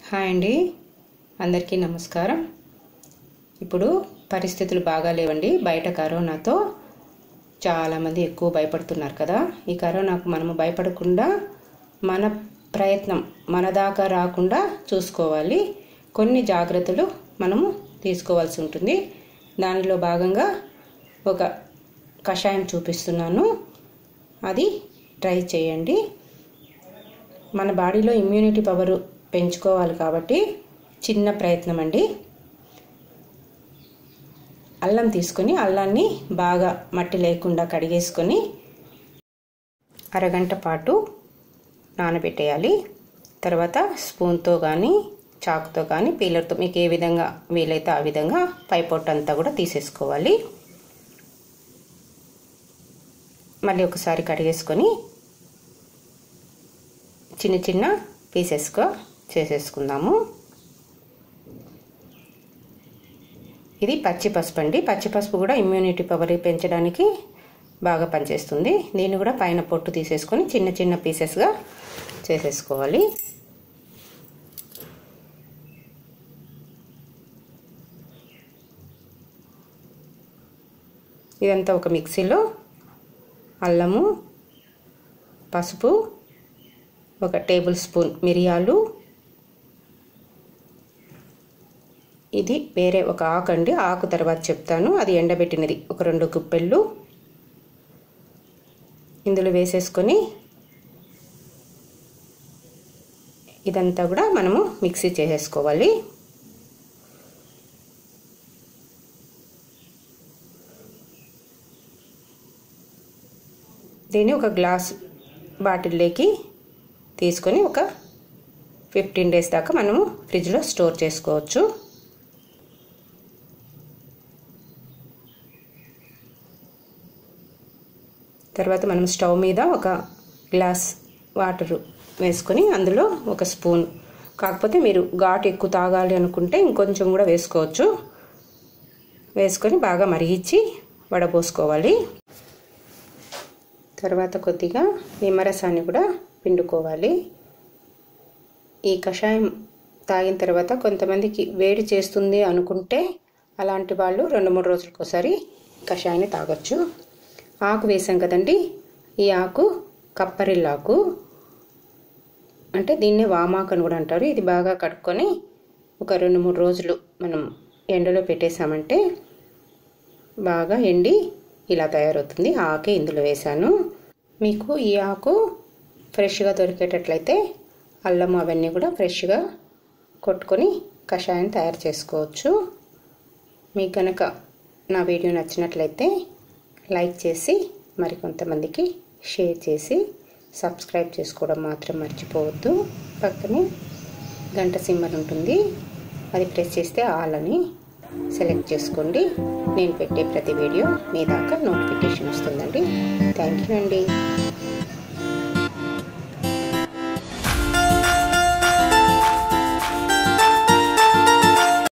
hi అండి అందరికీ నమస్కారం ఇప్పుడు పరిస్థితులు బాగా లేవండి బయట కరోనాతో చాలామంది ఎక్కువ భయపడుతున్నారు కదా ఈ కరోనాకు మనము భయపడకుండా మన ప్రయత్నం మన దాకా రాకుండా చూసుకోవాలి కొన్ని జాగ్రత్తలు మనము తీసుకోవాల్సి ఉంటుంది దానిలో భాగంగా ఒక కషాయం చూపిస్తున్నాను అది ట్రై చేయండి మన బాడీలో ఇమ్యూనిటీ పవర్ పెంచుకోవాలి కాబట్టి చిన్న ప్రయత్నం అండి అల్లం తీసుకొని అల్లాన్ని బాగా మట్టి లేకుండా కడిగేసుకొని అరగంట పాటు నానబెట్టేయాలి తర్వాత స్పూన్తో కానీ చాకుతో కానీ పీలర్తో మీకు ఏ విధంగా వీలైతే ఆ విధంగా పై పొట్టంతా కూడా తీసేసుకోవాలి మళ్ళీ ఒకసారి కడిగేసుకొని చిన్న చిన్న పీసెస్గా చేసేసుకుందాము ఇది పచ్చి పసుపు అండి పచ్చి పసుపు కూడా ఇమ్యూనిటీ పవర్ పెంచడానికి బాగా పనిచేస్తుంది దీన్ని కూడా పైన పొట్టు తీసేసుకొని చిన్న చిన్న పీసెస్గా చేసేసుకోవాలి ఇదంతా ఒక మిక్సీలో అల్లము పసుపు ఒక టేబుల్ స్పూన్ మిరియాలు ఇది వేరే ఒక ఆకు అండి ఆకు తర్వాత చెప్తాను అది ఎండబెట్టినది ఒక రెండు గుప్పెళ్ళు ఇందులో వేసేసుకొని ఇదంతా కూడా మనము మిక్సీ చేసేసుకోవాలి దీన్ని ఒక గ్లాస్ బాటిల్లోకి తీసుకొని ఒక ఫిఫ్టీన్ డేస్ దాకా మనము ఫ్రిడ్జ్లో స్టోర్ చేసుకోవచ్చు తర్వాత మనం స్టవ్ మీద ఒక గ్లాస్ వాటర్ వేసుకొని అందులో ఒక స్పూన్ కాకపోతే మీరు ఘాటు ఎక్కువ తాగాలి అనుకుంటే ఇంకొంచెం కూడా వేసుకోవచ్చు వేసుకొని బాగా మరిగించి వడపోసుకోవాలి తర్వాత కొద్దిగా నిమ్మరసాన్ని కూడా పిండుకోవాలి ఈ కషాయం తాగిన తర్వాత కొంతమందికి వేడి చేస్తుంది అనుకుంటే అలాంటి వాళ్ళు రెండు మూడు రోజులకు ఒకసారి కషాయాన్ని తాగొచ్చు ఆకు వేసాం కదండి ఈ ఆకు కప్పరిల్లాకు అంటే దీన్నే వామాకు అని కూడా అంటారు ఇది బాగా కడుక్కొని ఒక రెండు మూడు రోజులు మనం ఎండలో పెట్టేసామంటే బాగా ఎండి ఇలా తయారవుతుంది ఆకే ఇందులో వేసాను మీకు ఈ ఆకు ఫ్రెష్గా దొరికేటట్లయితే అల్లం అవన్నీ కూడా ఫ్రెష్గా కొట్టుకొని కషాయం తయారు చేసుకోవచ్చు మీకు కనుక నా వీడియో నచ్చినట్లయితే లైక్ చేసి మరికొంతమందికి షేర్ చేసి సబ్స్క్రైబ్ చేసుకోవడం మాత్రం మర్చిపోవద్దు పక్కనే గంట సింబల్ ఉంటుంది అది ప్రెస్ చేస్తే ఆల్ అని సెలెక్ట్ చేసుకోండి నేను పెట్టే ప్రతి వీడియో మీ దాకా నోటిఫికేషన్ వస్తుందండి థ్యాంక్ యూ అండి